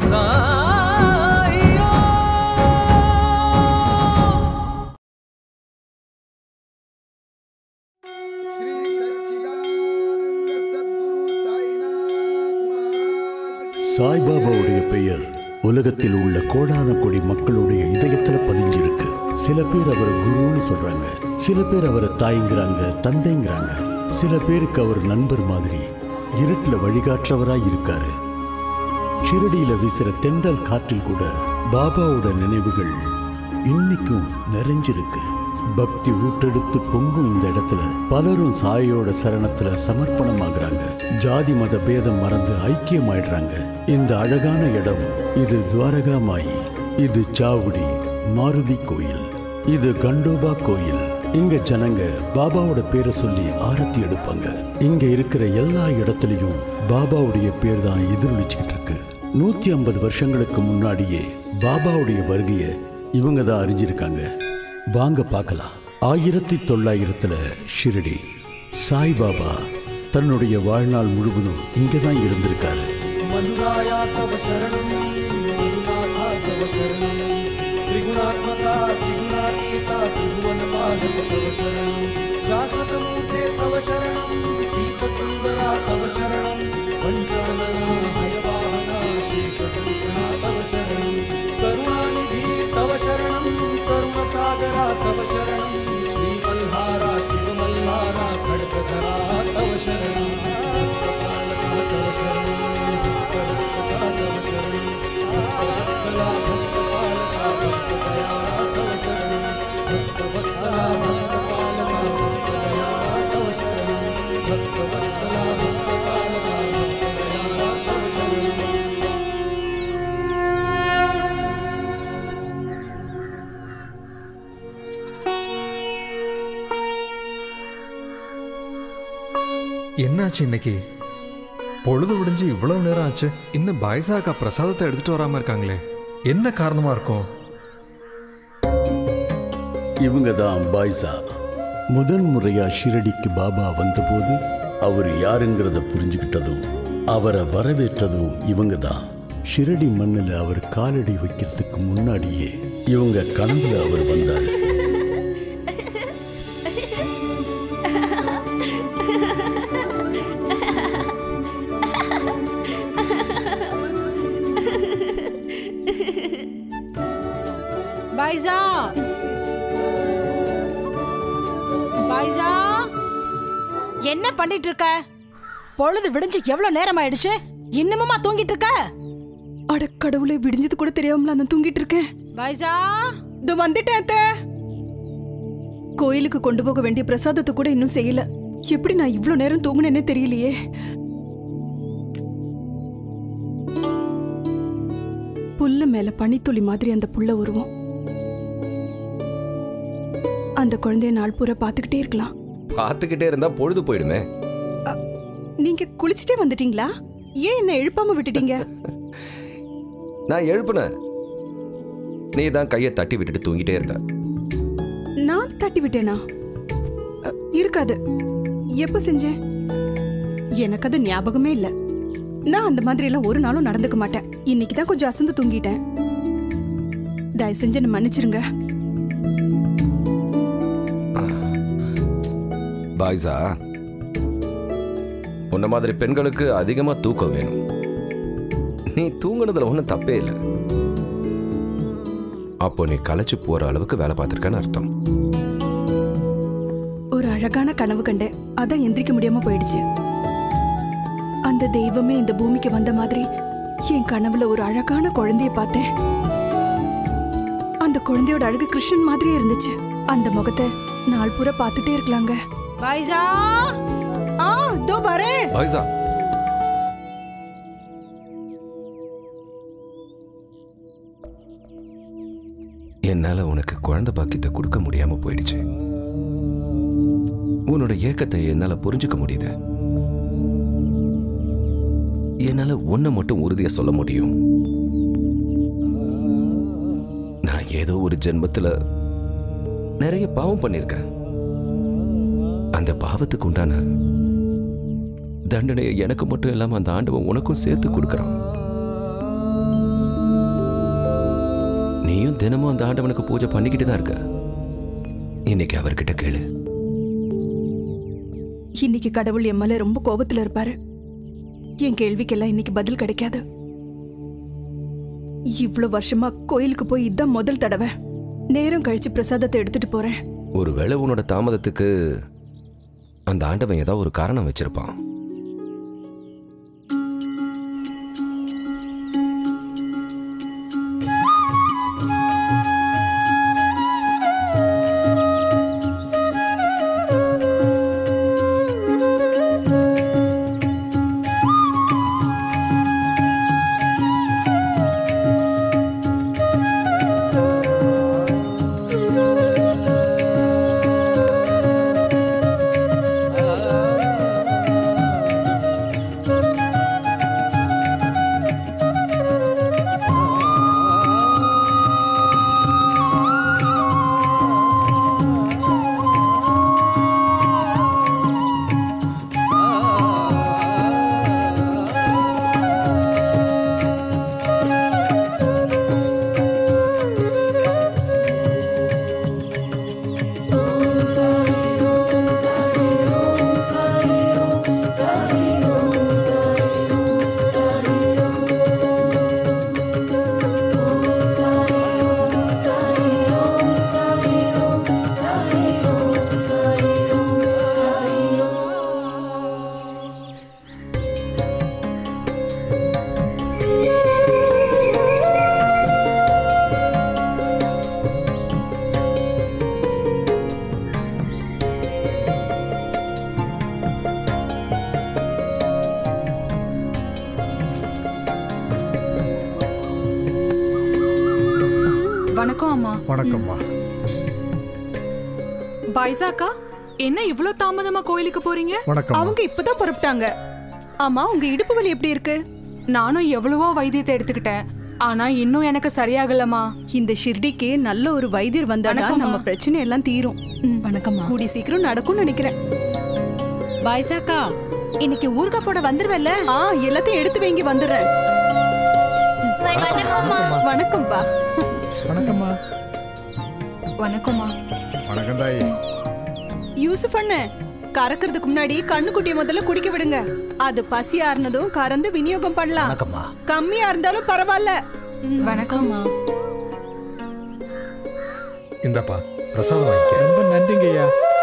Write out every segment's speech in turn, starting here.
சாய்பாபாவுடைய பெயர் உலகத்தில் உள்ள கோடான கோடி மக்களுடைய இதயத்துல பதிஞ்சிருக்கு சில பேர் அவரை குருன்னு சொல்றாங்க சில பேர் அவரை தாய்ங்கிறாங்க தந்தைங்கிறாங்க சில பேருக்கு அவர் நண்பர் மாதிரி இருட்டுல வழிகாற்றவராய் இருக்காரு ஷிரடியில வீசுற தென்றல் காற்றில் கூட பாபாவோட நினைவுகள் இன்னைக்கும் நிறைஞ்சிருக்கு பக்தி ஊட்டெடுத்து பொங்கும் இந்த இடத்துல பலரும் சாயோட சரணத்துல சமர்ப்பணமாகறாங்க ஜாதி மத பேதம் மறந்து ஐக்கியமாயிடுறாங்க இந்த அழகான இடம் இது துவாரகா மாயி இது சாவுடி மாருதி கோயில் இது கண்டோபா கோயில் இங்க ஜனங்க பாபாவோட பேரை சொல்லி ஆரத்தி எடுப்பாங்க இங்க இருக்கிற எல்லா இடத்துலயும் பாபாவுடைய பேர் தான் எதிரொலிச்சுக்கிட்டு இருக்கு நூத்தி ஐம்பது வருஷங்களுக்கு முன்னாடியே பாபாவுடைய வருகையை இவங்க தான் அறிஞ்சிருக்காங்க வாங்க பார்க்கலாம் ஆயிரத்தி தொள்ளாயிரத்துல ஷிரடி சாய்பாபா தன்னுடைய வாழ்நாள் முழுவதும் இங்கே தான் இருந்திருக்காரு मधुराया तव शरणं मधुनाथा तव शरणं त्रिगुणात्मका त्रिगुणातीता त्रिभुवनपालक तव शरणं शाश्वतमूर्ते तव शरणं दीपसुन्दरा तव शरणं पञ्चानना हयवाहना शेषभूषणा तव शरणं करुणानिधि तव शरणं करुणसागरा तव शरणं श्रीमल्हारा शिवमल्हारा खड्गधरा तव शरणं भक्तपालका तव शरणं भक्तरक्षका तव शरणं भक्तवत्सला भक्तपालका भक्तदयाळा तव शरणं भक्तवत्सला भक्तपालका भक्तदयाळा तव शरणं भक्तवत्सला भक्तपालका भक्तदयाळा तव शरणं என்னாச்சு இன்னைக்கு பொழுது விடிஞ்சு இவ்வளவு நேரம் ஆச்சு இன்னும் பாய்சாக்கா பிரசாதத்தை எடுத்துட்டு வராம இருக்காங்களே என்ன காரணமா இருக்கும் இவங்க தான் பாய்சா முதன் முறையா ஷிரடிக்கு பாபா வந்தபோது அவர் யாருங்கிறத புரிஞ்சுக்கிட்டதும் அவரை வரவேற்றதும் இவங்க தான் ஷிரடி மண்ணில் அவர் காலடி வைக்கிறதுக்கு முன்னாடியே இவங்க கனவுல அவர் வந்தாரு பைசா பைசா என்ன பண்ணிட்டு இருக்க பொழுது விடிஞ்சு எவ்வளவு நேரம் ஆயிடுச்சு இன்னமுமா தூங்கிட்டு இருக்க அட கடவுளே விடிஞ்சது கூட தெரியாமல நான் தூங்கிட்டு இருக்கேன் பைசா இதோ வந்துட்டேன் அத்தை கோயிலுக்கு கொண்டு போக வேண்டிய பிரசாதத்தை கூட இன்னும் செய்யல எப்படி நான் இவ்ளோ நேரம் தூங்குனேன்னே தெரியலையே புல்ல மேல பனித்துளி மாதிரி அந்த புள்ள உருவம் அந்த குழந்தைய நாள் பூரா பாத்துக்கிட்டே இருக்கலாம் பார்த்துக்கிட்டே இருந்தா பொழுது போயிடுமே நீங்க குளிச்சுட்டே வந்துட்டீங்களா ஏன் என்ன எழுப்பாம விட்டுட்டீங்க நான் எழுப்புனேன் நீ தான் கையை தட்டி விட்டுட்டு தூங்கிட்டே இருந்த நான் தட்டி விட்டேனா அ, இருக்காது எப்ப செஞ்சேன் எனக்கு அது ஞாபகமே இல்ல நான் அந்த மாதிரி எல்லாம் ஒரு நாளும் நடந்துக்க மாட்டேன் இன்னைக்கு தான் கொஞ்சம் அசந்து தூங்கிட்டேன் தயவு செஞ்சு என்ன மன்னிச்சிருங்க பாய்ஸா உன்ன மாதிரி பெண்களுக்கு அதிகமா தூக்கம் வேணும் நீ தூங்குனதுல ஒன்றும் தப்பே இல்லை அப்போ நீ களைச்சு போற அளவுக்கு வேலை பார்த்துருக்கன்னு அர்த்தம் ஒரு அழகான கனவு கண்டேன் அதான் எந்திரிக்க முடியாம போயிடுச்சு அந்த தெய்வமே இந்த பூமிக்கு வந்த மாதிரி என் கனவுல ஒரு அழகான குழந்தைய பார்த்தேன் அந்த குழந்தையோட அழகு கிருஷ்ணன் மாதிரியே இருந்துச்சு அந்த முகத்தை நாள் பூரா பார்த்துட்டே இருக்கலாங்க பைசா ஆ தோ வரேன் பாய்ஸா என்னால உனக்கு குழந்தை பாக்கியத்தை கொடுக்க முடியாம போயிடுச்சு உன்னோட ஏக்கத்தை என்னால புரிஞ்சுக்க முடியுது என்னால ஒன்ன மட்டும் உறுதியா சொல்ல முடியும் நான் ஏதோ ஒரு ஜென்மத்துல நிறைய பாவம் பண்ணிருக்கேன் அந்த பாவத்துக்கு உண்டான தண்டனையை எனக்கு மட்டும் இல்லாம அந்த ஆண்டவன் உனக்கும் சேர்த்து கொடுக்கறான் நீயும் தினமும் அந்த ஆண்டவனுக்கு பூஜை பண்ணிக்கிட்டு தான் இருக்க இன்னைக்கு அவர்கிட்ட கேளு இன்னைக்கு கடவுள் என் மேல ரொம்ப கோபத்துல இருப்பாரு என் கேள்விக்கெல்லாம் இன்னைக்கு பதில் கிடைக்காது இவ்ளோ வருஷமா கோயிலுக்கு போய் இதான் முதல் தடவை நேரம் கழிச்சு பிரசாதத்தை எடுத்துட்டு போறேன் ஒருவேளை உன்னோட தாமதத்துக்கு அந்த ஆண்டவன் ஏதாவது ஒரு காரணம் வச்சிருப்பான் வணக்கம் அம்மா வணக்கம்மா பைசாக்கா என்ன இவ்ளோ தாமதமா கோயிலுக்கு போறீங்க வணக்கம் அவங்க இப்பதான் புறப்பட்டாங்க ஆமா உங்க இடுப்பு வலி எப்படி இருக்கு நானும் எவ்வளவோ வைத்தியத்தை எடுத்துக்கிட்டேன் ஆனா இன்னும் எனக்கு சரியாகலமா இந்த ஷிர்டிக்கு நல்ல ஒரு வைத்தியர் வந்தாதான் வணக்கம்மா. நம்ம பிரச்சனை எல்லாம் தீரும் ம். வணக்கம்மா கூடி சீக்கிரம் நடக்கும்னு நினைக்கிறேன் பாய்சாக்கா இன்னைக்கு ஊர்கா போட வந்துருவல்ல ஆ எல்லாத்தையும் எடுத்து வைங்க வந்துடுறேன் வணக்கம்ப்பா வணக்கம்மா வணக்கம்மா வணக்கம் தாயி யூசுப் அண்ணன் கறக்கிறதுக்கு முன்னாடி கண்ணுக்குட்டியை முதல்ல குடிக்க விடுங்க அது பசி ஆறுனதும் கறந்து விநியோகம் பண்ணலாம் கம்மியா இருந்தாலும் பரவாயில்ல ம். வணக்கம்மா இந்தப்பா பிரசாதம் வாங்கிக்க ரொம்ப நன்றிங்க ஐயா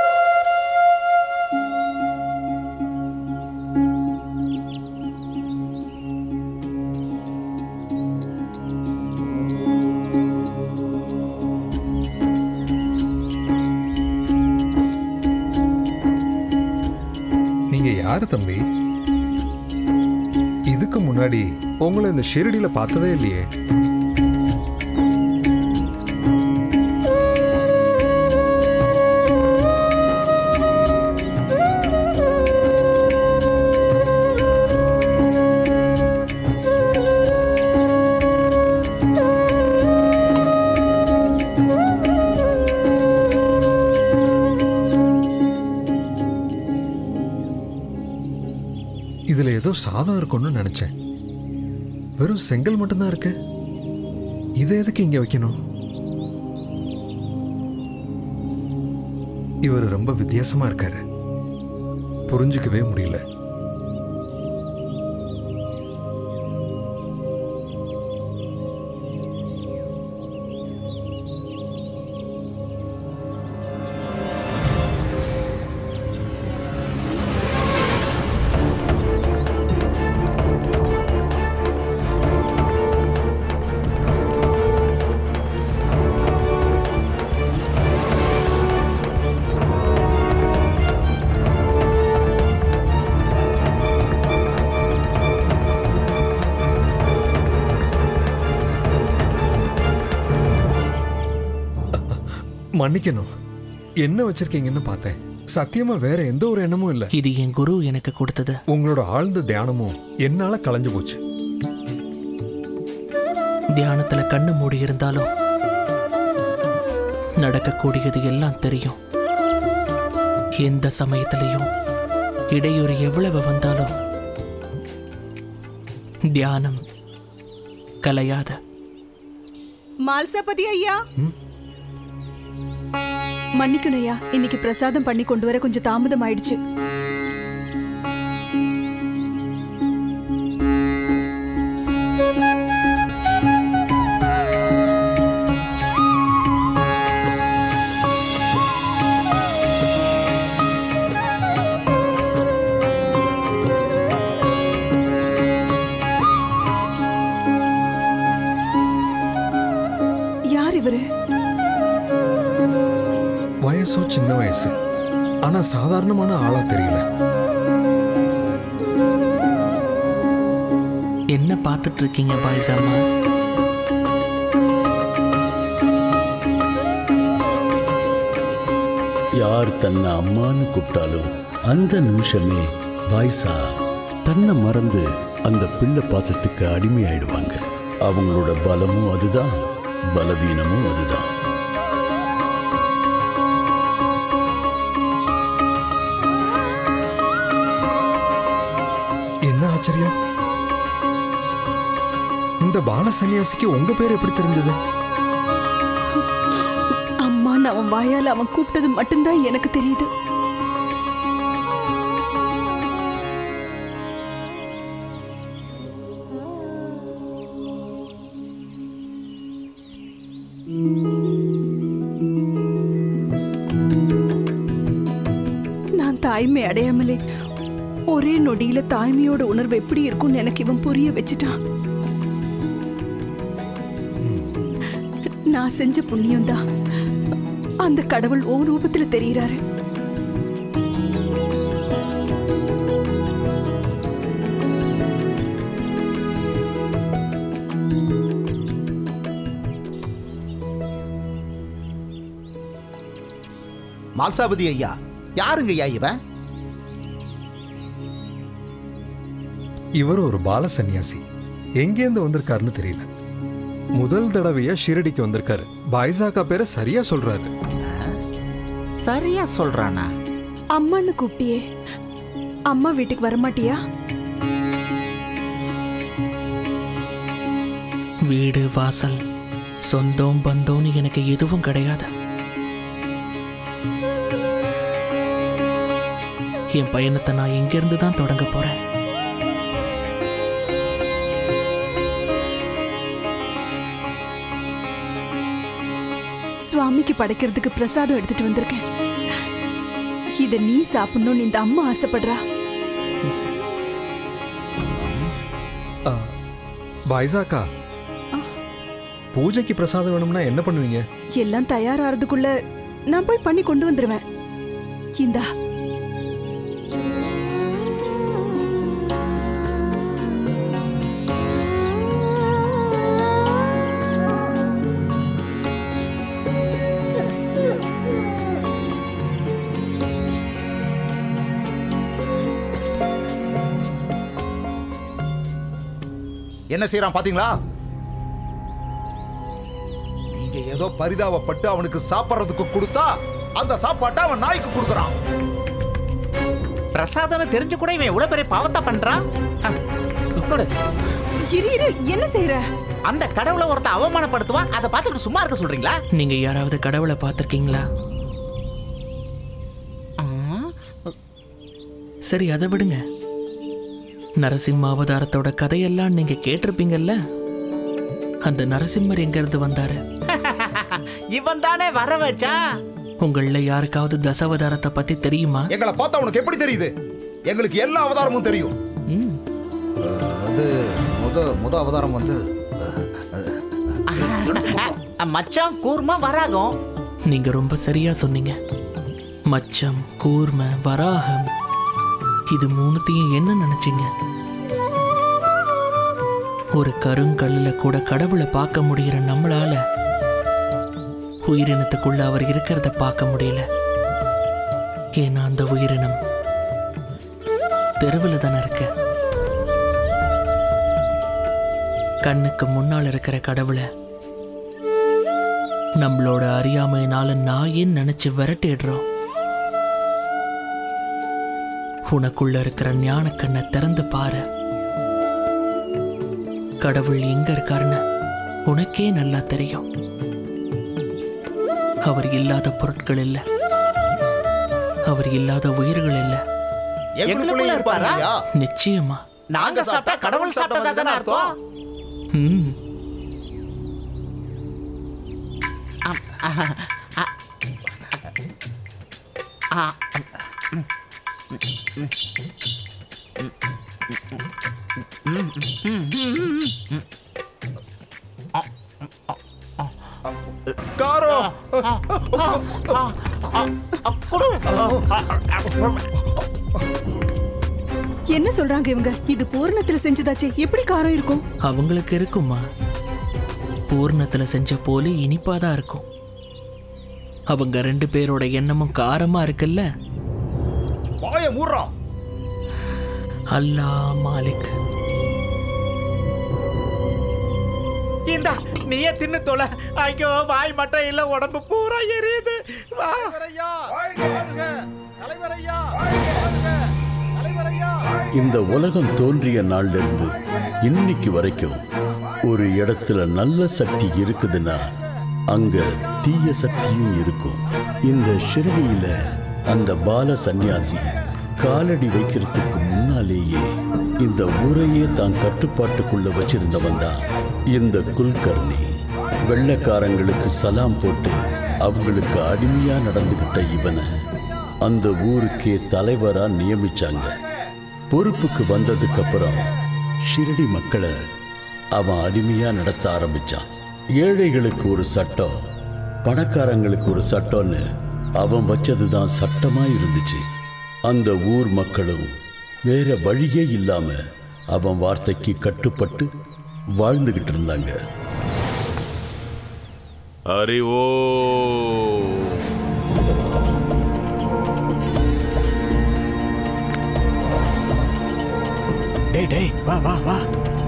நீங்க யாரு தம்பி இதுக்கு முன்னாடி உங்களை இந்த ஷிரடியில பார்த்ததே இல்லையே இதுல ஏதோ சாதம் இருக்கும்னு நினைச்சேன் வெறும் செங்கல் மட்டும்தான் இருக்கு இதை எதுக்கு இங்க வைக்கணும் இவர் ரொம்ப வித்தியாசமா இருக்காரு புரிஞ்சுக்கவே முடியல மன்னிக்கணும் என்ன வச்சிருக்கீங்கன்னு பார்த்தேன் சத்தியமா வேற எந்த ஒரு எண்ணமும் இல்ல இது என் குரு எனக்கு கொடுத்தது உங்களோட ஆழ்ந்த தியானமும் என்னால கலைஞ்சு போச்சு தியானத்துல கண்ணு மூடி இருந்தாலும் நடக்கக்கூடியது எல்லாம் தெரியும் எந்த சமயத்திலையும் இடையூறு எவ்வளவு வந்தாலும் தியானம் கலையாத மால்சாபதி ஐயா மன்னிக்கணும் ஐயா இன்னைக்கு பிரசாதம் பண்ணி கொண்டு வர கொஞ்சம் தாமதம் ஆயிடுச்சு யார் இவரு வயசோ சின்ன வயசு ஆனா சாதாரணமான ஆளா தெரியல என்ன பார்த்துட்டு இருக்கீங்க பாய்சாமா யார் தன்னை அம்மான்னு கூப்பிட்டாலும் அந்த நிமிஷமே பாய்சா தன்னை மறந்து அந்த பிள்ளை பாசத்துக்கு அடிமையாயிடுவாங்க அவங்களோட பலமும் அதுதான் பலவீனமும் அதுதான் என்ன ஆச்சரியம் இந்த பால சன்னியாசிக்கு உங்க பேர் எப்படி தெரிஞ்சது அம்மான்னு அவன் வாயால அவன் கூப்பிட்டது மட்டும்தான் எனக்கு தெரியுது நான் தாய்மை அடையாமலே ஒரே நொடியில தாய்மையோட உணர்வு எப்படி இருக்கும்னு எனக்கு இவன் புரிய வச்சுட்டான் நான் செஞ்ச புண்ணியம் தான் அந்த கடவுள் ஓ ரூபத்துல தெரியறாரு மால்சாபதி ஐயா யாருங்க ஐயா இவன் இவர் ஒரு பால சன்னியாசி எங்கேருந்து வந்திருக்காருன்னு தெரியல முதல் தடவையா ஷிரடிக்கு வந்திருக்காரு பாய்சாக்கா பேரை சரியா சொல்றாரு சரியா சொல்றானா அம்மான்னு கூப்பிட்டியே அம்மா வீட்டுக்கு வரமாட்டியா வீடு வாசல் சொந்தம் பந்தம்னு எனக்கு எதுவும் கிடையாது என் பயணத்தை நான் இங்கிருந்து தான் தொடங்க போறேன் சுவாமிக்கு படைக்கிறதுக்கு பிரசாதம் எடுத்துட்டு வந்திருக்கேன் இத நீ சாப்பிடணும்னு இந்த அம்மா ஆசைப்படுறா ஆ, பாய்சாக்கா பூஜைக்கு பிரசாதம் வேணும்னா என்ன பண்ணுவீங்க எல்லாம் தயாராகிறதுக்குள்ள நான் போய் பண்ணி கொண்டு வந்துருவேன் இந்தா என்ன செய்யறான் பாத்தீங்களா நீங்க ஏதோ பரிதாபப்பட்டு அவனுக்கு சாப்பிடுறதுக்கு கொடுத்தா அந்த சாப்பாட்டை அவன் நாய்க்கு கொடுக்கறான் பிரசாதம்னு தெரிஞ்சு கூட இவன் எவ்வளவு பெரிய பாவத்தை பண்றான் அஹ், கொடு. இரு இரு என்ன செய்யற அந்த கடவுளை ஒருத்த அவமானப்படுத்துவான் அதை பார்த்துட்டு சும்மா இருக்க சொல்றீங்களா நீங்க யாராவது கடவுளை பார்த்துருக்கீங்களா சரி அதை விடுங்க நரசிம்ம அவதாரத்தோட கதையெல்லாம் நீங்க கேட்டிருப்பீங்கல்ல அந்த நரசிம்மர் எங்க இருந்து வந்தாரு இவன் தானே வர வச்சா உங்கள யாருக்காவது தசாவதாரத்தை பத்தி தெரியுமா எங்களை பார்த்தா உனக்கு எப்படி தெரியுது எங்களுக்கு எல்லா அவதாரமும் தெரியும் ம். அது முத முத அவதாரம் வந்து மச்சான் கூர்மா வராகம் நீங்க ரொம்ப சரியா சொன்னீங்க மச்சம் கூர்ம வராகம் இது மூணுத்தையும் என்ன நினைச்சீங்க ஒரு கருங்கல்லுல கூட கடவுளை பார்க்க முடிகிற நம்மளால உயிரினத்துக்குள்ள அவர் இருக்கிறத பார்க்க முடியல ஏன்னா அந்த உயிரினம் தெருவில் தானே இருக்கு கண்ணுக்கு முன்னால் இருக்கிற கடவுளை நம்மளோட அறியாமையினால நாயின்னு நினைச்சு விரட்டிடுறோம் உனக்குள்ள இருக்கிற ஞான கண்ணை திறந்து பாரு கடவுள் எங்க இருக்காருன்னு உனக்கே நல்லா தெரியும் அவர் இல்லாத பொருட்கள் இல்ல அவர் இல்லாத உயிர்கள் இல்ல எங்களுக்குள்ள இருப்பாரா நிச்சயமா நாங்க சாப்பிட்டா கடவுள் சாப்பிட்டதா தானே அர்த்தம் ம் ஆம், ஆஹா, ஆ. ஆ, ம், ம், ம், ம், ம், ம், ம். ஆ, ஆ, ஆ. காரோ ஆ, ஆ, ஆ, ஆ, ஆ, குடு. ஆ, ஆ, ஆ. என்ன சொல்றாங்க இவங்க இது பூரணத்துல செஞ்சதாச்சே எப்படி காரம் இருக்கும் அவங்களுக்கு இருக்குமா பூர்ணத்துல செஞ்ச போல இனிப்பாதான் இருக்கும் அவங்க ரெண்டு பேரோட எண்ணமும் காரமா இருக்குல்ல வாய மூடுறா அல்லா மாலிக் இந்தா நீயே தின்னு தொலை ஐயோ வாய் மட்டும் இல்ல உடம்பு பூரா எரியுது வா இந்த உலகம் தோன்றிய நாள்ல இருந்து இன்னைக்கு வரைக்கும் ஒரு இடத்துல நல்ல சக்தி இருக்குதுன்னா அங்க தீய சக்தியும் இருக்கும் இந்த ஷிரடியில அந்த பால சந்நியாசி காலடி வைக்கிறதுக்கு முன்னாலேயே இந்த ஊரையே தான் கட்டுப்பாட்டுக்குள்ள வச்சிருந்தவன் தான் இந்த குல்கர்ணி வெள்ளைக்காரங்களுக்கு சலாம் போட்டு அவங்களுக்கு அடிமையா நடந்துகிட்ட இவனை அந்த ஊருக்கே தலைவரா நியமிச்சாங்க பொறுப்புக்கு வந்ததுக்கு அப்புறம் ஷிரடி மக்களை அவன் அடிமையா நடத்த ஆரம்பிச்சான் ஏழைகளுக்கு ஒரு சட்டம் பணக்காரங்களுக்கு ஒரு சட்டம்னு அவன் வச்சதுதான் சட்டமா இருந்துச்சு அந்த ஊர் மக்களும் வேற வழியே இல்லாம அவன் வார்த்தைக்கு கட்டுப்பட்டு வாழ்ந்துகிட்டு இருந்தாங்க அறிவோ டேய் டேய் வா வா வா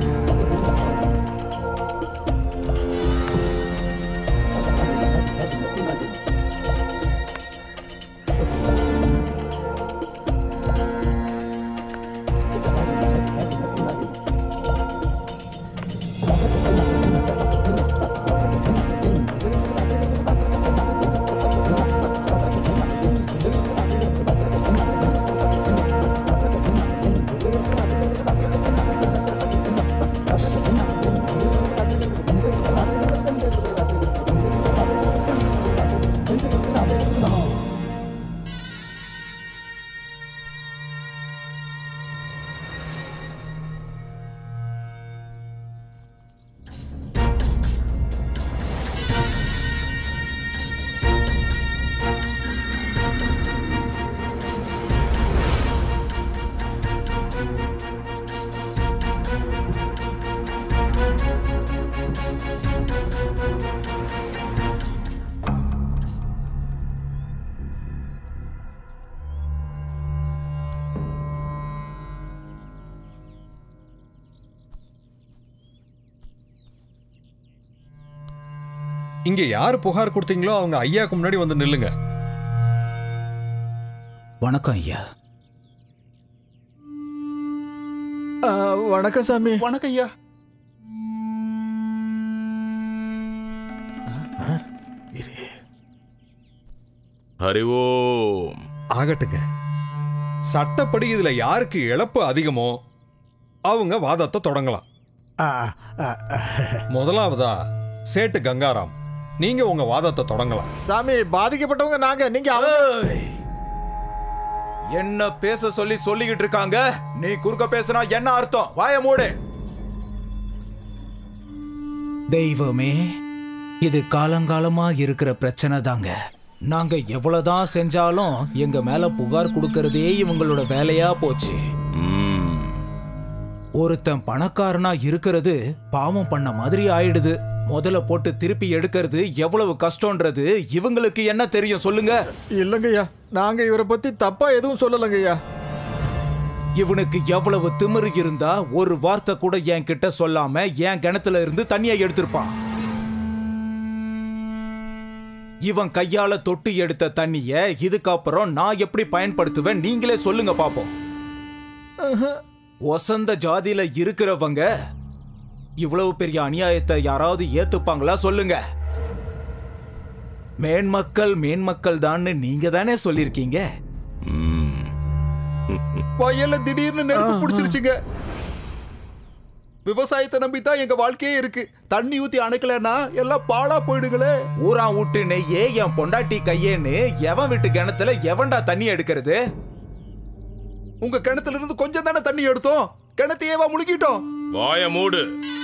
இங்க யார் புகார் கொடுத்தீங்களோ அவங்க ஐயாக்கு முன்னாடி வந்து நில்லுங்க வணக்கம் ஐயா வணக்கம் சாமி வணக்கம் ஐயா அறிவோம் ஆகட்டுங்க சட்டப்படி இதுல யாருக்கு இழப்பு அதிகமோ அவங்க வாதத்தை தொடங்கலாம் முதலாவதா சேட்டு கங்காராம் நீங்க உங்க வாதத்தை தொடங்கலாம் சாமி பாதிக்கப்பட்டவங்க நாங்க நீங்க அவங்க என்ன பேச சொல்லி சொல்லிக்கிட்டு இருக்காங்க நீ குறுக்க பேசினா என்ன அர்த்தம் வாய மூடு தெய்வமே இது காலங்காலமா இருக்கிற பிரச்சனை தாங்க நாங்க எவ்வளவுதான் செஞ்சாலும் எங்க மேல புகார் கொடுக்கறதே இவங்களோட வேலையா போச்சு ஒருத்தன் பணக்காரனா இருக்கிறது பாவம் பண்ண மாதிரி ஆயிடுது முதல்ல போட்டு திருப்பி எடுக்கிறது எவ்வளவு கஷ்டம்ன்றது இவங்களுக்கு என்ன தெரியும் சொல்லுங்க இல்லைங்கய்யா நாங்க இவரை பத்தி தப்பா எதுவும் சொல்லலைங்கய்யா இவனுக்கு எவ்வளவு திமிரு இருந்தா ஒரு வார்த்தை கூட என் கிட்ட சொல்லாம என் கிணத்துல இருந்து தண்ணியை எடுத்திருப்பான் இவன் கையால தொட்டு எடுத்த தண்ணிய இதுக்கப்புறம் நான் எப்படி பயன்படுத்துவேன் நீங்களே சொல்லுங்க பாப்போம் ஒசந்த ஜாதியில இருக்கிறவங்க இவ்வளவு பெரிய அநியாயத்தை யாராவது ஏத்துப்பாங்களா சொல்லுங்க மேன்மக்கள் மேன்மக்கள் தான்னு நீங்க தானே சொல்லிருக்கீங்க வயல்ல திடீர்னு நெருப்பு பிடிச்சிருச்சுங்க விவசாயத்தை நம்பி தான் எங்க வாழ்க்கையே இருக்கு தண்ணி ஊத்தி அணைக்கலன்னா எல்லாம் பாழா போயிடுங்களே ஊரா ஊட்டு நெய்யே என் பொண்டாட்டி கையேன்னு எவன் வீட்டு கிணத்துல எவன்டா தண்ணி எடுக்கிறது உங்க கிணத்துல இருந்து கொஞ்சம் தானே தண்ணி எடுத்தோம் கிணத்தையேவா முழுக்கிட்டோம் வாய மூடு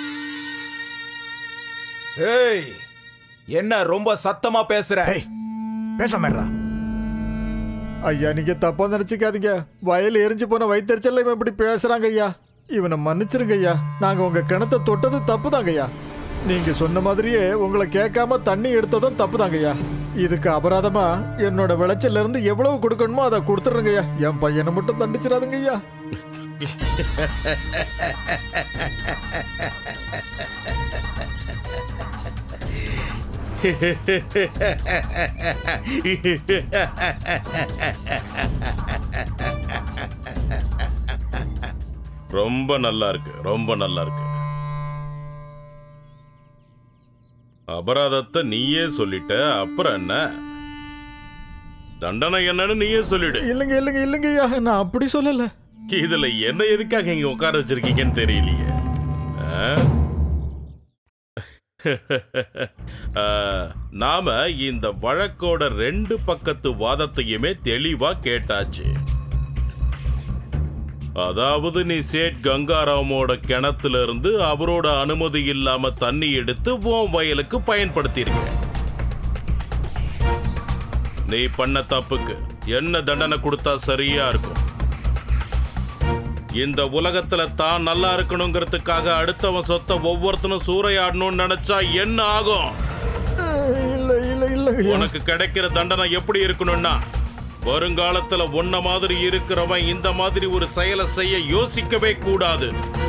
ஏய் என்ன ரொம்ப சத்தமா பேசுற பேச மாட்டா ஐயா நீங்க தப்பா நினைச்சுக்காதீங்க வயல் எரிஞ்சு போன வயிற்றுச்சல்ல இவன் இப்படி பேசுறாங்க ஐயா இவனை மன்னிச்சிருங்க ஐயா நாங்க உங்க கிணத்தை தொட்டது தப்பு ஐயா நீங்க சொன்ன மாதிரியே உங்களை கேட்காம தண்ணி எடுத்ததும் தப்பு ஐயா இதுக்கு அபராதமா என்னோட விளைச்சல்ல இருந்து எவ்வளவு கொடுக்கணுமோ அதை கொடுத்துருங்க ஐயா என் பையனை மட்டும் தண்டிச்சிடாதுங்க ஐயா ரொம்ப நல்லா இருக்கு ரொம்ப நல்லா இருக்கு அபராதத்தை நீயே சொல்லிட்ட அப்புறம் என்ன தண்டனை என்னன்னு நீயே சொல்லிடு இல்லைங்க இல்லைங்க இல்லைங்க ஐயா நான் அப்படி சொல்லல இதுல என்ன எதுக்காக இங்க உட்கார வச்சிருக்கீங்கன்னு தெரியலையே ஆ? ஆ, நாம இந்த வழக்கோட ரெண்டு பக்கத்து வாதத்தையுமே தெளிவா கேட்டாச்சு அதாவது நீ சேட் கங்காராமோட கிணத்துல இருந்து அவரோட அனுமதி இல்லாம தண்ணி எடுத்து உன் வயலுக்கு பயன்படுத்தியிருக்க நீ பண்ண தப்புக்கு என்ன தண்டனை கொடுத்தா சரியா இருக்கும் இந்த உலகத்துல தான் நல்லா இருக்கணுங்கிறதுக்காக அடுத்தவன் சொத்தை ஒவ்வொருத்தனும் சூறையாடணும்னு நினைச்சா என்ன ஆகும் இல்ல இல்ல இல்ல உனக்கு கிடைக்கிற தண்டனை எப்படி இருக்கணும்னா வருங்காலத்துல உன்ன மாதிரி இருக்கிறவன் இந்த மாதிரி ஒரு செயலை செய்ய யோசிக்கவே கூடாது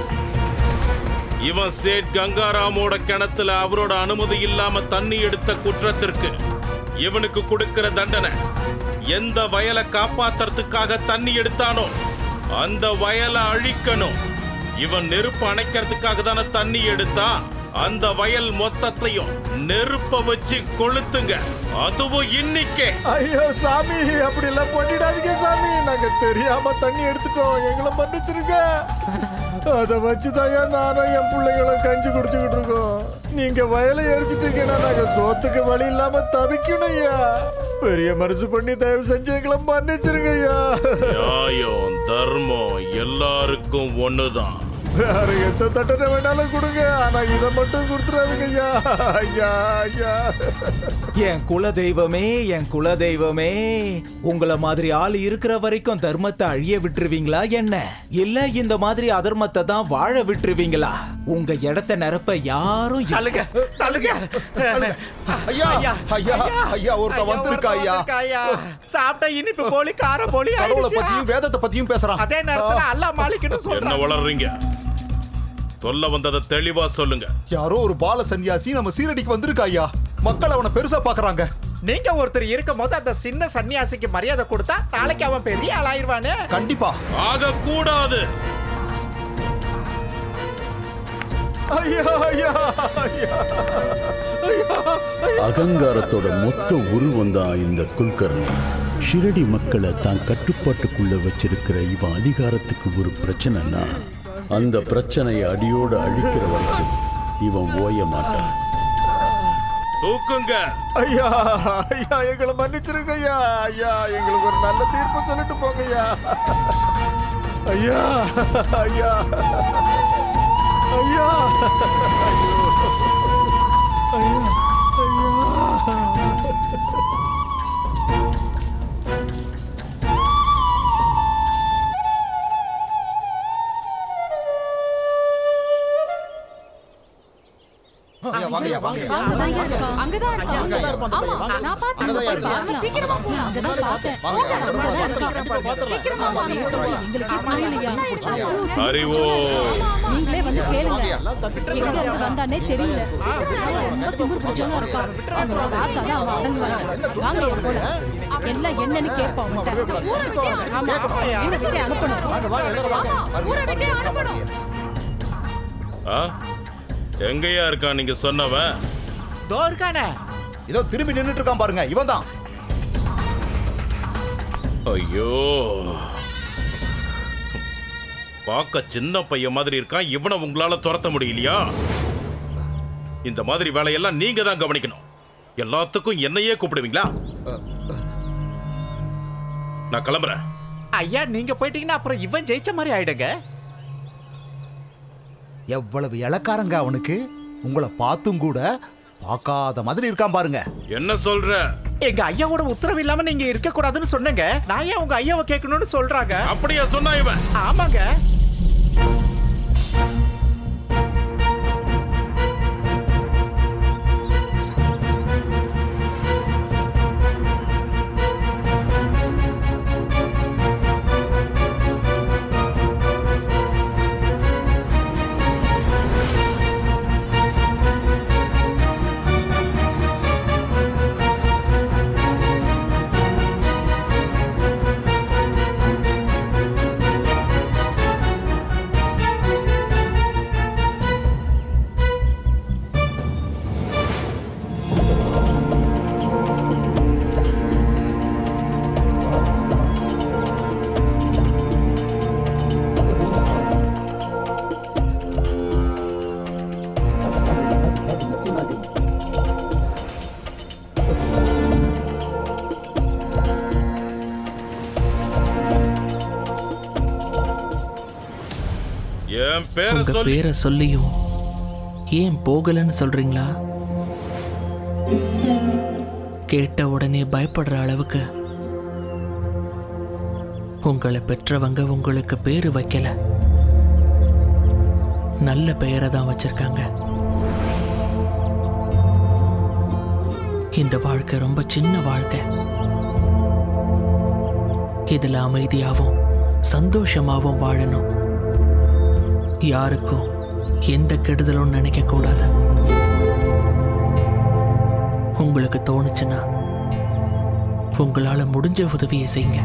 இவன் சேட் கங்காராமோட கிணத்துல அவரோட அனுமதி இல்லாம தண்ணி எடுத்த குற்றத்திற்கு இவனுக்கு கொடுக்கிற தண்டனை எந்த வயலை காப்பாத்துறதுக்காக தண்ணி எடுத்தானோ அந்த வயலை அழிக்கணும் இவன் நெருப்பு அணைக்கிறதுக்காக தானே தண்ணி எடுத்தான் அந்த வயல் மொத்தத்தையும் நெருப்ப வச்சு கொளுத்துங்க அதுவும் இன்னைக்கே ஐயோ சாமி அப்படி எல்லாம் பண்ணிடாதீங்க சாமி நாங்க தெரியாம தண்ணி எடுத்துட்டோம் எங்களை மன்னிச்சிருங்க அதை வச்சுதாயா நானும் என் பிள்ளைங்களும் கஞ்சி குடிச்சுக்கிட்டு இருக்கோம் நீங்க வயலை எரிச்சிட்டீங்கன்னா நாங்க சோத்துக்கு வழி இல்லாம தவிக்கணும் ஐயா பெரிய மனசு பண்ணி தயவு செஞ்சு எங்களை மன்னிச்சிருங்க ஐயா நியாயம் தர்மம் எல்லாருக்கும் ஒண்ணுதான் வேற எந்த தண்டனை வேணாலும் கொடுங்க ஆனா இதை மட்டும் கொடுத்துறாதுங்க ஐயா ஐயா ஐயா என் குல தெய்வமே என் குல தெய்வமே உங்கள மாதிரி ஆள் இருக்கிற வரைக்கும் தர்மத்தை அழிய விட்டுருவீங்களா என்ன இல்ல இந்த மாதிரி அதர்மத்தை தான் வாழ விட்டுருவீங்களா உங்க இடத்தை நிரப்ப யாரும் இல்ல. தள்ளுங்க தள்ளுங்க ஐயா ஐயா ஐயா ஒருத்த வந்திருக்கா ஐயா ஐயா சாப்பிட்ட இனிப்பு போலி கார போலி கடவுளை ஆயிடுச்சு. பத்தியும் வேதத்தை பத்தியும் பேசுறான் அதே நேரத்துல அல்லா மாலிக்குன்னு என்ன சொல்றான் வளர்றீங்க சொல்ல வந்ததை தெளிவா சொல்லுங்க யாரோ ஒரு பால சன்னியாசி நம்ம சீரடிக்கு வந்திருக்கா ஐயா மக்கள் அவனை பெருசா பாக்குறாங்க நீங்க ஒருத்தர் இருக்கும் போது அந்த சின்ன சன்னியாசிக்கு மரியாதை கொடுத்தா நாளைக்கு அவன் பெரிய ஆளாயிருவானே கண்டிப்பா ஆக கூடாது ஐயா ஐயா ஐயா அகங்காரத்தோட மொத்த உருவம் தான் இந்த குல்கர்ணி ஷிரடி மக்களை தான் கட்டுப்பாட்டுக்குள்ள வச்சிருக்கிற இவன் அதிகாரத்துக்கு ஒரு பிரச்சனைனா அந்த பிரச்சனையை அடியோடு அழிக்கிற வரைக்கும் இவன் ஓய மாட்டான் தூக்குங்க ஐயா ஐயா எங்களை மன்னிச்சிருங்க ஐயா ஐயா எங்களுக்கு ஒரு நல்ல தீர்ப்பு சொல்லிட்டு போங்க ஐயா ஐயா ஐயா ஐயா ஐயா ஐயா, வாங்கய்யா, வாங்கய்யா. அங்கதான் இருக்கான். ஆமா, நான் பார்த்தேன். வாங்க, சீக்கிரமா போலாம். அங்கதான் பார்த்தேன். போங்க, அங்கதான் இருக்கான். சீக்கிரமா வாங்க. எங்களுக்கே புரியலையா? அறிவோ நீங்களே வந்து கேளுங்க எங்க இருந்து வந்தானே தெரியல ரொம்ப திமிரு பிடிச்சவனா இருக்கான் அவனோட தாத்தா தான் அவன் அடங்குவாங்க வாங்க என் கூட எல்லாம் என்னன்னு கேட்போம் அவன்கிட்ட. ஆமா இந்த சரி அனுப்பணும் ஆமா, ஊரை விட்டே அனுப்பணும் ஆ? எங்கேயா இருக்கான் நீங்க சொன்னவன் தோ இருக்கானே இதோ திரும்பி நின்னுட்டு இருக்கான் பாருங்க இவன் தான் ஐயோ பார்க்க சின்ன பையன் மாதிரி இருக்கான் இவனை உங்களால துரத்த முடியலையா இந்த மாதிரி வேலையெல்லாம் நீங்க தான் கவனிக்கணும் எல்லாத்துக்கும் என்னையே கூப்பிடுவீங்களா நான் கிளம்புறேன் ஐயா நீங்க போயிட்டீங்கன்னா அப்புறம் இவன் ஜெயிச்ச மாதிரி ஆயிடுங்க எவ்வளவு இளக்காரங்க அவனுக்கு உங்களை பார்த்தும் கூட பார்க்காத மாதிரி இருக்கான் பாருங்க என்ன சொல்ற எங்க ஐயாவோட உத்தரவு இல்லாம நீங்க இருக்க கூடாதுன்னு சொன்னங்க நான் ஏன் உங்க ஐயாவை கேட்கணும்னு சொல்றாங்க அப்படியா சொன்னா இவன் ஆமாங்க என் பேரை உங்க சொல்லி பேரை சொல்லியும் ஏன் போகலன்னு சொல்றீங்களா கேட்ட உடனே பயப்படுற அளவுக்கு உங்களை பெற்றவங்க உங்களுக்கு பேரு வைக்கல நல்ல பெயரை தான் வச்சிருக்காங்க இந்த வாழ்க்கை ரொம்ப சின்ன வாழ்க்கை இதுல அமைதியாவும் சந்தோஷமாவும் வாழணும் யாருக்கும் எந்த கெடுதலும் நினைக்க கூடாது உங்களுக்கு தோணுச்சுன்னா உங்களால முடிஞ்ச உதவியை செய்யுங்க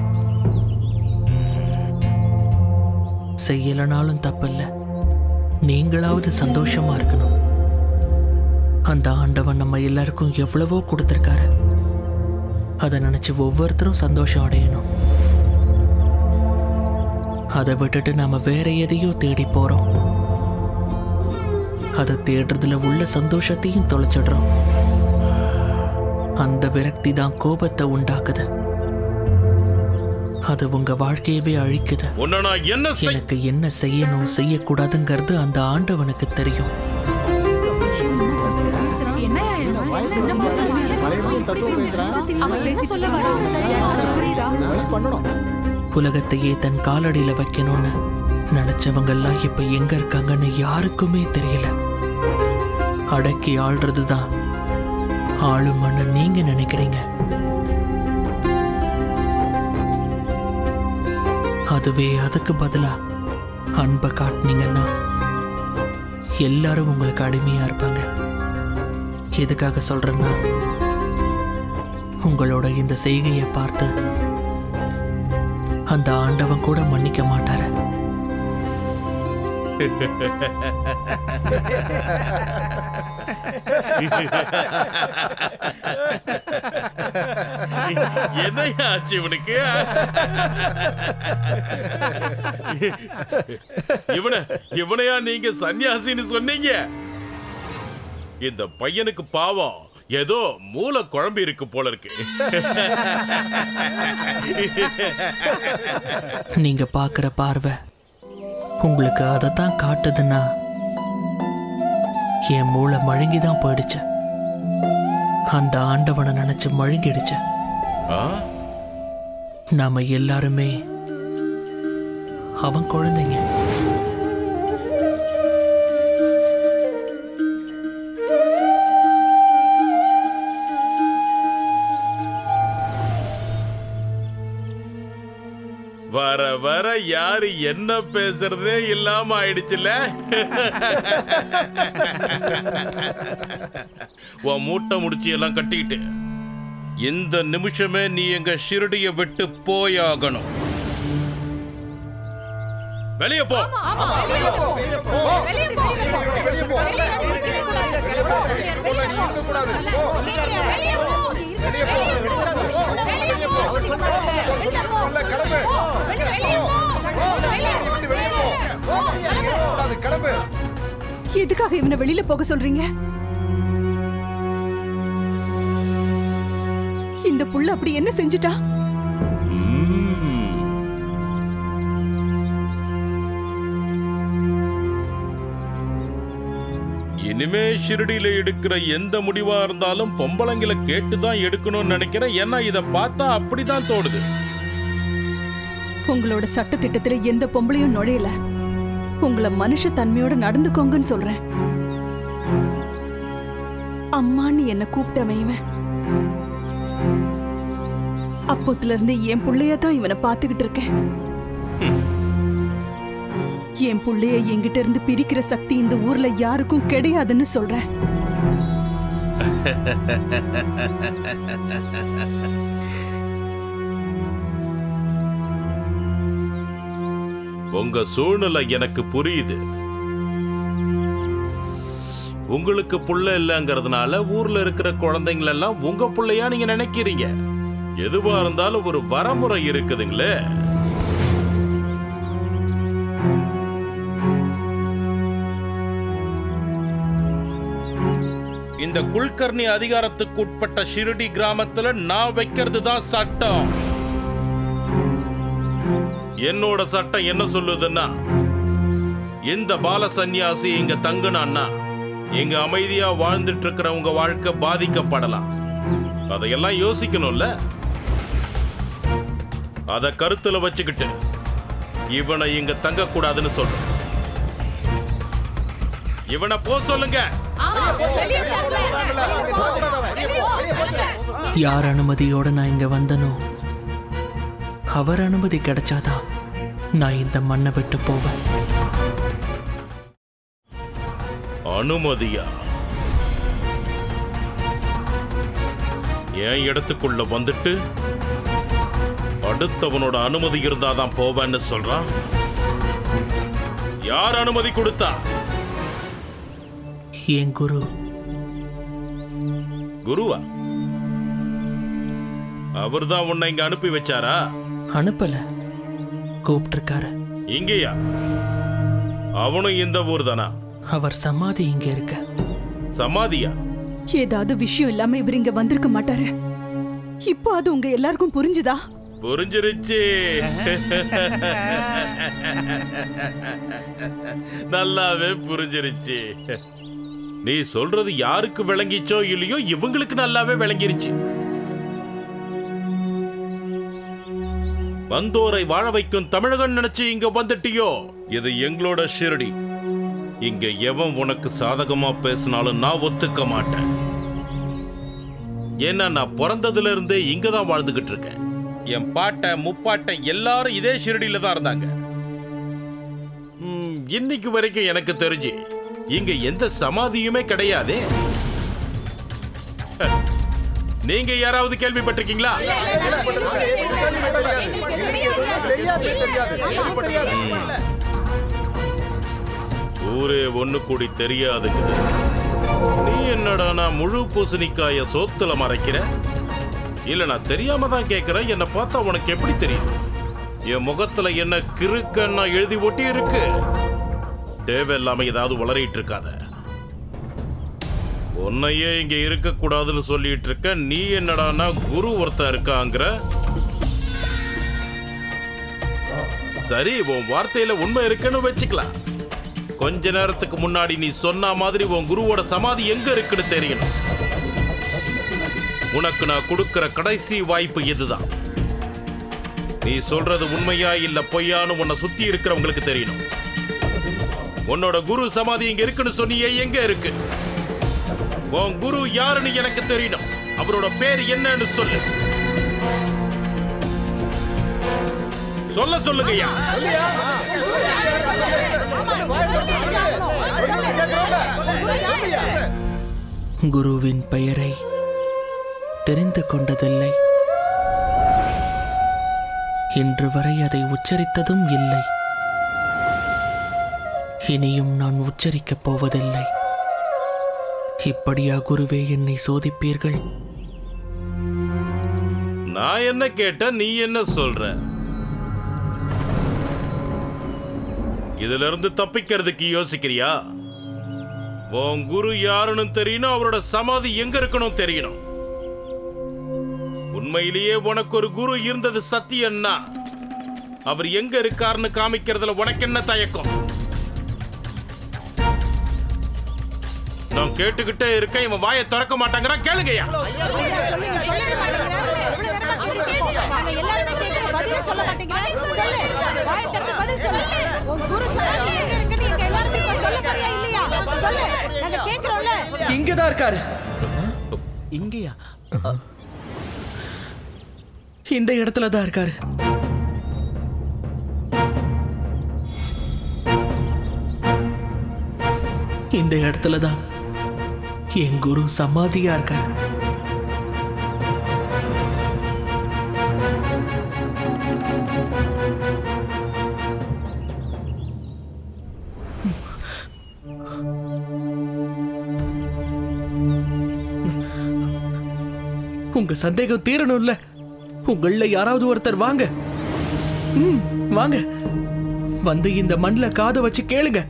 செய்யலனாலும் தப்பில்ல நீங்களாவது சந்தோஷமா இருக்கணும் அந்த ஆண்டவன் நம்ம எல்லாருக்கும் எவ்வளவோ கொடுத்துருக்காரு அதை நினைச்சு ஒவ்வொருத்தரும் சந்தோஷம் அடையணும் அதை விட்டுட்டு நாம வேற எதையோ தேடி போறோம் அதை தேடுறதுல உள்ள சந்தோஷத்தையும் தொலைச்சிடுறோம் அந்த விரக்தி தான் கோபத்தை உண்டாக்குது அது உங்க வாழ்க்கையவே அழிக்குது உன்னை நான் என்ன செய் எனக்கு என்ன செய்யணும் செய்யக்கூடாதுங்கிறது அந்த ஆண்டவனுக்கு தெரியும் உலகத்தையே தன் காலடியில வைக்கணும்னு நினைச்சவங்கெல்லாம் இப்ப எங்க இருக்காங்கன்னு யாருக்குமே தெரியல அடக்கி ஆள்றது தான் ஆளுமன்னு நீங்க நினைக்கிறீங்க அதுவே அதுக்கு பதிலா அன்பை காட்டினீங்கன்னா எல்லாரும் உங்களுக்கு அடிமையா இருப்பாங்க எதுக்காக சொல்றேன்னா உங்களோட இந்த செய்கையை பார்த்து அந்த ஆண்டவன் கூட மன்னிக்க மாட்டாரு என்னையா ஆச்சு இவனுக்கு இவன இவனையா நீங்க சன்னியாசின்னு சொன்னீங்க இந்த பையனுக்கு பாவம் ஏதோ மூளை குழம்பு இருக்கு போல இருக்கு நீங்க பார்க்குற பார்வை உங்களுக்கு அதைத்தான் காட்டுதுன்னா என் மூளை மழுங்கி தான் போயிடுச்சு அந்த ஆண்டவனை நினைச்சு மழுங்கிடுச்சு ஆ? நாம எல்லாருமே அவன் குழந்தைங்க வர வர யாரு என்ன பேசுறதே இல்லாம ஆயிடுச்சுல உன் மூட்டை முடிச்சு எல்லாம் கட்டிட்டு இந்த நிமிஷமே நீ எங்க ஷிரடிய விட்டு போயாகணும் வெளியே போ கிளம்பு எதுக்காக இவனை வெளியில போக சொல்றீங்க இந்த புள்ள அப்படி என்ன செஞ்சுட்டா இனிமே ஷிரடியில எடுக்கிற எந்த முடிவா இருந்தாலும் பொம்பளைங்களை கேட்டு தான் எடுக்கணும்னு நினைக்கிறேன் ஏன்னா இத பார்த்தா அப்படிதான் தோணுது உங்களோட சட்ட திட்டத்துல எந்த பொம்பளையும் நுழையல உங்களை மனுஷ தன்மையோட நடந்துக்கோங்கன்னு சொல்றேன் அம்மான்னு என்ன கூப்பிட்டவன் இவன் அப்போத்துல இருந்து என் புள்ளைய தான் இவனை பார்த்துக்கிட்டு இருக்கேன் என் புள்ளைய என்கிட்ட இருந்து பிரிக்கிற சக்தி இந்த ஊர்ல யாருக்கும் கிடையாதுன்னு சொல்றேன் உங்க சூழ்நிலை எனக்கு புரியுது உங்களுக்கு புள்ள இல்லைங்கிறதுனால ஊர்ல இருக்கிற குழந்தைங்களெல்லாம் உங்க புள்ளையா நீங்க நினைக்கிறீங்க எதுவா இருந்தாலும் ஒரு வரமுறை இருக்குதுங்களே இந்த குல்கர்ணி அதிகாரத்துக்கு உட்பட்ட ஷிரடி கிராமத்துல நான் வைக்கிறது தான் சட்டம் என்னோட சட்டம் என்ன சொல்லுதுன்னா இந்த பால சந்நியாசி இங்க தங்குனான்னா இங்க அமைதியா வாழ்ந்துட்டு இருக்கிறவங்க வாழ்க்கை பாதிக்கப்படலாம் அதையெல்லாம் யோசிக்கணும்ல அத கருத்துல வச்சுக்கிட்டு இவனை இங்க தங்க கூடாதுன்னு சொல்றேன் இவனை போ சொல்லுங்க யார் அனுமதியோட நான் இங்க வந்தனோ அவர் அனுமதி கிடைச்சாதான் நான் இந்த மண்ணை விட்டு போவேன் அனுமதியா என் இடத்துக்குள்ள வந்துட்டு அடுத்தவனோட அனுமதி இருந்தாதான் போவேன்னு சொல்றான் யார் அனுமதி கொடுத்தா என் குரு குருவா அவர்தான் உன்னை இங்க அனுப்பி வச்சாரா அனுப்பல கூப்பிட்டிருக்காரு இங்கேயா அவனும் இந்த ஊர் தானா அவர் சமாதி இங்க இருக்க சமாதியா ஏதாவது விஷயம் இல்லாம இவர் இங்க வந்திருக்க மாட்டாரு இப்போ அது உங்க எல்லாருக்கும் புரிஞ்சுதா புரிஞ்சிருச்சு நல்லாவே புரிஞ்சிருச்சு நீ சொல்றது யாருக்கு விளங்கிச்சோ இல்லையோ இவங்களுக்கு நல்லாவே விளங்கிருச்சு வந்தோரை வாழ வைக்கும் தமிழகன் நினைச்சு இங்க வந்துட்டியோ இது எங்களோட ஷிரடி இங்க எவன் உனக்கு சாதகமா பேசினாலும் நான் ஒத்துக்க மாட்டேன் ஏன்னா நான் பிறந்ததுல இருந்தே இங்க தான் வாழ்ந்துகிட்டு இருக்கேன் என் பாட்டை முப்பாட்டை எல்லாரும் இதே ஷிரடியில தான் இருந்தாங்க ம், இன்னைக்கு வரைக்கும் எனக்கு தெரிஞ்சு இங்க எந்த சமாதியுமே கிடையாதே நீங்க யாராவது கேள்விப்பட்டிருக்கீங்களா ஊரே ஒண்ணு கூடி தெரியாதுங்குது நீ என்னடா நான் முழு பூசணிக்காய சோத்துல மறைக்கிற இல்ல நான் தெரியாம தான் கேக்குறேன் என்ன பார்த்தா உனக்கு எப்படி தெரியுது என் முகத்துல என்ன கிறுக்கன்னா எழுதி ஒட்டி இருக்கு தேவையில்லாம ஏதாவது உளறிட்டு இருக்காத உன்னையே இங்க இருக்க கூடாதுன்னு சொல்லிட்டு இருக்க நீ என்னடான்னா குரு ஒருத்தன் இருக்காங்கிற சரி உன் வார்த்தையில உண்மை இருக்குன்னு வச்சுக்கலாம் கொஞ்ச நேரத்துக்கு முன்னாடி நீ சொன்ன மாதிரி உன் குருவோட சமாதி எங்க இருக்குன்னு தெரியணும் உனக்கு நான் கொடுக்கிற கடைசி வாய்ப்பு இதுதான் நீ சொல்றது உண்மையா இல்ல பொய்யான்னு உன்னை சுத்தி இருக்கிறவங்களுக்கு தெரியணும் உன்னோட குரு சமாதி இங்க இருக்குன்னு சொன்னியே எங்க இருக்கு உன் குரு யாருன்னு எனக்கு தெரியணும் அவரோட பேர் என்னன்னு சொல்லு சொல்ல சொல்லுங்கய்யா குருவின் பெயரை தெரிந்து கொண்டதில்லை இன்று வரை அதை உச்சரித்ததும் இல்லை இனியும் நான் உச்சரிக்கப் போவதில்லை இப்படியா குருவே என்னை சோதிப்பீர்கள் நான் என்ன கேட்டேன் நீ என்ன சொல்ற இதுல இருந்து தப்பிக்கிறதுக்கு யோசிக்கிறியா உன் குரு யாருன்னு தெரியணும் அவரோட சமாதி எங்க இருக்கணும் தெரியணும் உண்மையிலேயே உனக்கு ஒரு குரு இருந்தது சத்தியம்னா அவர் எங்க இருக்காருன்னு காமிக்கிறதுல உனக்கு என்ன தயக்கம் நான் கேட்டுக்கிட்டே இருக்கேன் இவன் வாயை திறக்க மாட்டாங்கிறான் கேளுங்கய்யா ஐயா, சொல்லுங்க, சொல்லவே மாட்டேங்கிறீங்க. எவ்வளவு நேரமா கேட்டுட்டே நாங்க எல்லாருமே கேட்கிறோம். பதிலே சொல்ல மாட்டேங்கிறீங்க. சொல்லு. வாயை திறந்து பதில் சொல்லு. உன் குரு சமாதி எங்க இருக்குன்னு எங்க எல்லாருக்கும் இப்ப சொல்ல போறியா இல்லையா? சொல்லு. நாங்க கேட்கிறோம்ல. இங்கதான் இருக்காரு இங்கயா இந்த இடத்துல தான் இருக்காரு இந்த இடத்துல தான் என் குரு சமாதியா இருக்காரு உங்க சந்தேகம் தீரணும்ல உங்கள யாராவது ஒருத்தர் வாங்க ம், வாங்க வந்து இந்த மண்ல காதை வச்சு கேளுங்க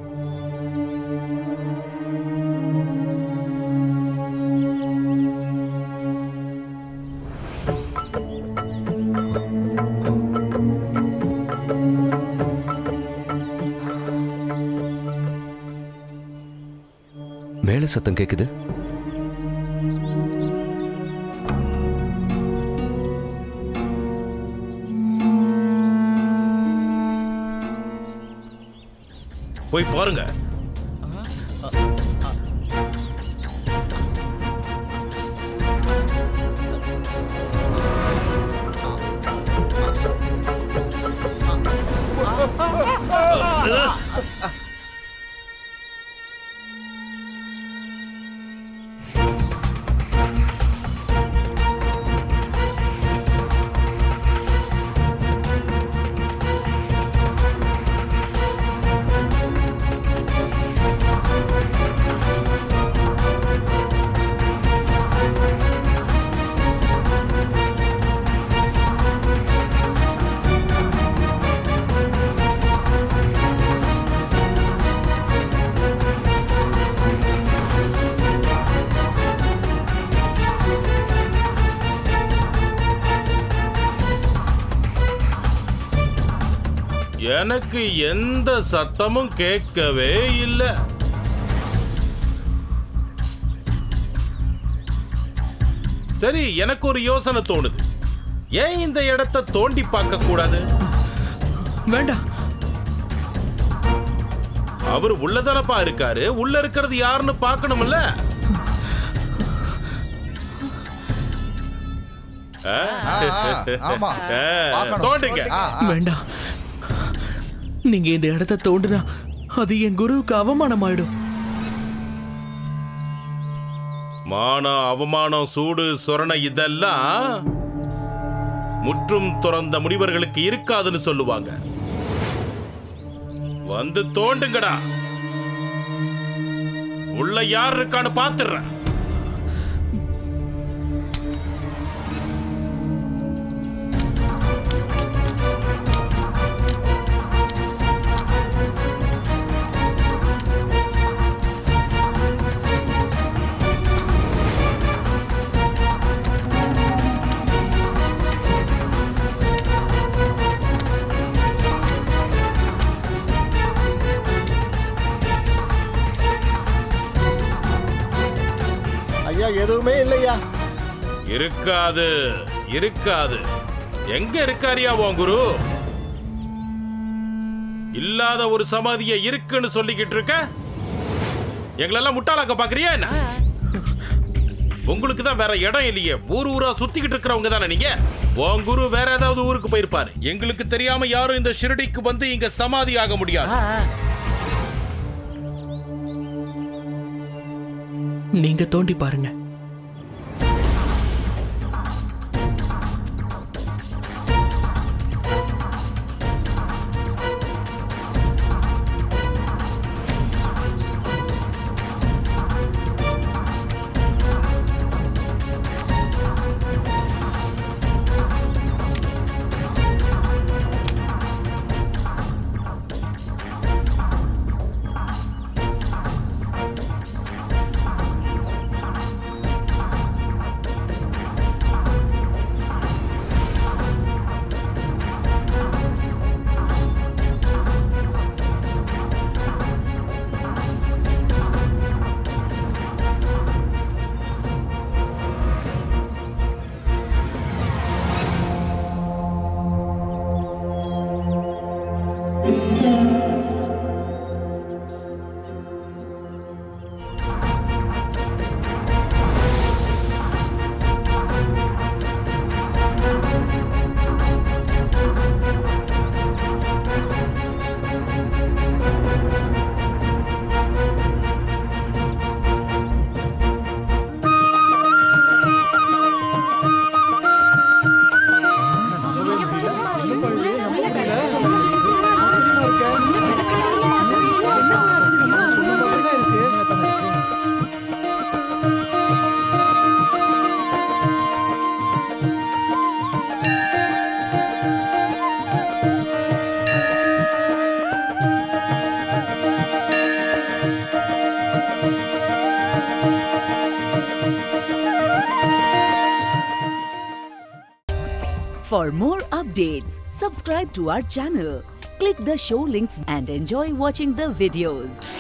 மேல சத்தம் கேக்குது போய் பாருங்க எனக்கு எந்த சத்தமும் கேட்கவே இல்லை சரி எனக்கு ஒரு யோசனை தோணுது ஏன் இந்த இடத்தை தோண்டி பார்க்க கூடாது வேண்டாம் அவர் உள்ளதானப்பா இருக்காரு உள்ள இருக்கிறது யாருன்னு பார்க்கணும்ல ஆ? ஆமா. ஆ, பார்க்கணும். தோண்டுங்க வேண்டாம் நீங்க இந்த இடத்த தோண்டுனா அது என் குருவுக்கு அவமானமாயிடும் மானம் அவமானம் சூடு சொரணை இதெல்லாம் முற்றும் துறந்த முனிவர்களுக்கு இருக்காதுன்னு சொல்லுவாங்க வந்து தோண்டுங்கடா உள்ள யார் இருக்கான்னு பாத்துறேன் ஐயா எதுவுமே இல்லையா இருக்காது இருக்காது எங்க இருக்காரியா உன் குரு இல்லாத ஒரு சமாதிய இருக்குன்னு சொல்லிக்கிட்டு இருக்க எங்களெல்லாம் முட்டாளாக்க பாக்குறியா என்ன உங்களுக்கு தான் வேற இடம் இல்லையே ஊர் ஊரா சுத்திக்கிட்டு இருக்கிறவங்க தானே நீங்க உன் குரு வேற ஏதாவது ஊருக்கு போயிருப்பாரு எங்களுக்கு தெரியாம யாரும் இந்த ஷிரடிக்கு வந்து இங்க சமாதி ஆக முடியாது நீங்க தோண்டி பாருங்க For more updates, subscribe to our channel, click the show links and enjoy watching the videos.